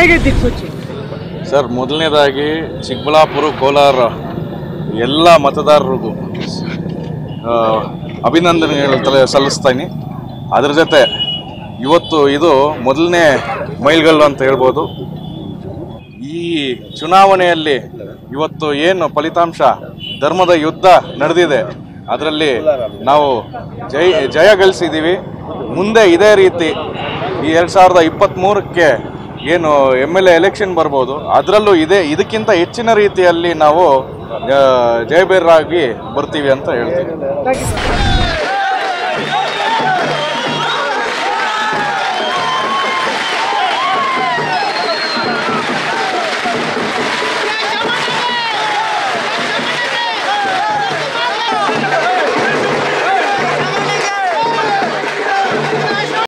ಹೇಗೆ ದಿಕ್ಸೂಚಿ ಸರ್ ಮೊದಲನೇದಾಗಿ ಚಿಕ್ಕಬಳ್ಳಾಪುರ ಕೋಲಾರ ಎಲ್ಲ ಮತದಾರರಿಗೂ ಆ, ಅಭಿನಂದನೆಗಳು ತಲೆ ಸಲ್ಲಿಸ್ತೀನಿ ಅದ್ರ ಜೊತೆ ಇವತ್ತು ಇದು ಮೊದಲನೇ ಮೈಲ್ಗಲ್ಲು ಅಂತ ಹೇಳ್ಬೋದು ಈ ಚುನಾವಣೆಯಲ್ಲಿ ಇವತ್ತು ಏನು ಫಲಿತಾಂಶ ಧರ್ಮದ ಯುದ್ಧ ನಡೆದಿದೆ ಅದರಲ್ಲಿ ನಾವು ಜಯ ಜಯ ಗಳಿಸಿದ್ದೀವಿ ಮುಂದೆ ಇದೇ ರೀತಿ ಈ ಎರಡು ಸಾವಿರದ ಇಪ್ಪತ್ತ್ಮೂರಕ್ಕೆ ಏನು ಎಮ್ ಎಲ್ ಎ ಎಲೆಕ್ಷನ್ ಬರ್ಬೋದು ಅದರಲ್ಲೂ ಇದೇ ಇದಕ್ಕಿಂತ ಹೆಚ್ಚಿನ ರೀತಿಯಲ್ಲಿ ನಾವು ಆ, ಜಯಬೇರಾಗಿ ಬರ್ತೀವಿ ಅಂತ ಹೇಳ್ತೀವಿ ಥ್ಯಾಂಕ್ ಯು ಸರ್